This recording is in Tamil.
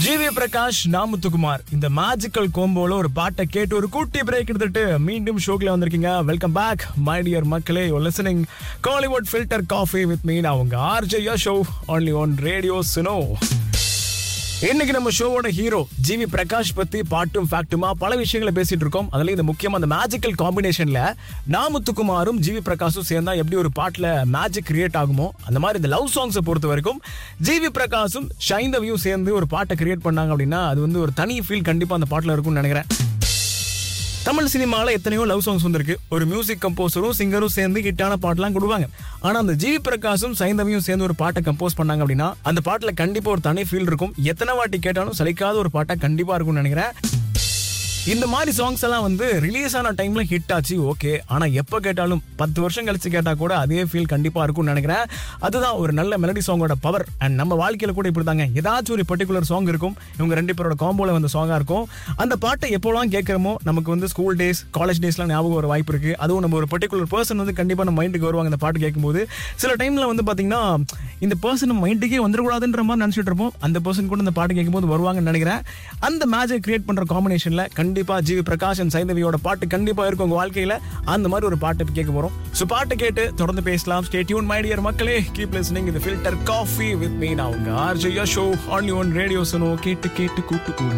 ஜிவி பிரகாஷ் நாமுத்துக்குமார் இந்த மேஜிக்கல் கோம்போல ஒரு பாட்டை கேட்டு ஒரு குட்டி பிரேக் எடுத்துட்டு மீண்டும் ஷோக்ல வந்திருக்கீங்க வெல்கம் பேக் மை டியர் மக்களே listening Kollywood filter coffee with me அவங்க RJ show only one radio Suno இன்னைக்கு நம்ம ஷோவோட ஹீரோ ஜிவி பிரகாஷ் பத்தி பாட்டும் ஃபேக்ட்டுமா பல விஷயங்களை பேசிட்டு இருக்கோம் அதுல இந்த முக்கியமா அந்த மேஜிக்கல் காம்பினேஷன்ல நாமுத்துக்குமாரும் ஜிவி பிரகாஷும் சேர்ந்தா எப்படி ஒரு பாட்டுல மேஜிக் கிரியேட் ஆகுமோ அந்த மாதிரி இந்த லவ் சாங்ஸை பொறுத்த வரைக்கும் ஜிவி பிரகாஷும் ஷைந்தவியும் சேர்ந்து ஒரு பாட்டை கிரியேட் பண்ணாங்க அப்படின்னா அது வந்து ஒரு தனி ஃபீல் கண்டிப்பா அந்த பாட்டுல இருக்கும்னு நினைக்கிறேன் தமிழ் சினிமால எத்தனையோ லவ் சாங்ஸ் வந்திருக்கு ஒரு மியூசிக் கம்போசரும் சிங்கரும் சேர்ந்து ஹிட்டான பாட்டெல்லாம் கொடுப்பாங்க ஆனா அந்த ஜிவி பிரகாஷும் சைந்தவியும் சேர்ந்து ஒரு பாட்டை கம்போஸ் பண்ணாங்க அப்படின்னா அந்த பாட்டுல கண்டிப்பா ஒரு தனி ஃபீல் இருக்கும் எத்தனை வாட்டி கேட்டாலும் சலிக்காத ஒரு பாட்டா கண்டிப்பா இருக்கும்னு நினைக்கிறேன் இந்த மாதிரி சாங்ஸ் எல்லாம் வந்து ரிலீஸ் ஆன டைம்ல ஹிட் ஆச்சு ஓகே ஆனா எப்ப கேட்டாலும் பத்து வருஷம் கழிச்சு கேட்டா கூட அதே ஃபீல் கண்டிப்பா இருக்கும்னு நினைக்கிறேன் அதுதான் ஒரு நல்ல மெலடி சாங்கோட பவர் அண்ட் நம்ம வாழ்க்கையில கூட இப்படி தாங்க ஏதாச்சும் ஒரு பர்டிகுலர் சாங் இருக்கும் இவங்க ரெண்டு பேரோட காம்போல வந்த சாங்கா இருக்கும் அந்த பாட்டை எப்போலாம் கேட்கறமோ நமக்கு வந்து ஸ்கூல் டேஸ் காலேஜ் டேஸ்லாம் ஞாபகம் வர வாய்ப்பு இருக்கு அதுவும் நம்ம ஒரு பர்டிகுலர் பர்சன் வந்து கண்டிப்பா நம்ம மைண்டுக்கு வருவாங்க அந்த பாட்டு கேட்கும்போது சில டைம்ல வந்து பாத்தீங்கன்னா இந்த பர்சன் நம்ம மைண்டுக்கே வந்துடக்கூடாதுன்ற மாதிரி நினைச்சிட்டு இருப்போம் அந்த பர்சன் கூட இந்த பாட்டு கேட்கும்போது வருவாங்கன்னு நினைக்கிறேன் அந்த மேஜிக் கிரியேட் பண்ற காம்பினேஷன்ல கண்டிப்பா ஜிவி பிரகாஷ் அண்ட் சைந்தவியோட பாட்டு கண்டிப்பா இருக்கும் உங்க வாழ்க்கையில அந்த மாதிரி ஒரு பாட்டு கேட்க போறோம் ஸோ பாட்டு கேட்டு தொடர்ந்து பேசலாம் ஸ்டே டியூன் மை டியர் மக்களே கீப் லிசனிங் இது ஃபில்டர் காஃபி வித் மீ நான் உங்க RJ show only one radio Suno கேட்டு கேட்டு கூட்டு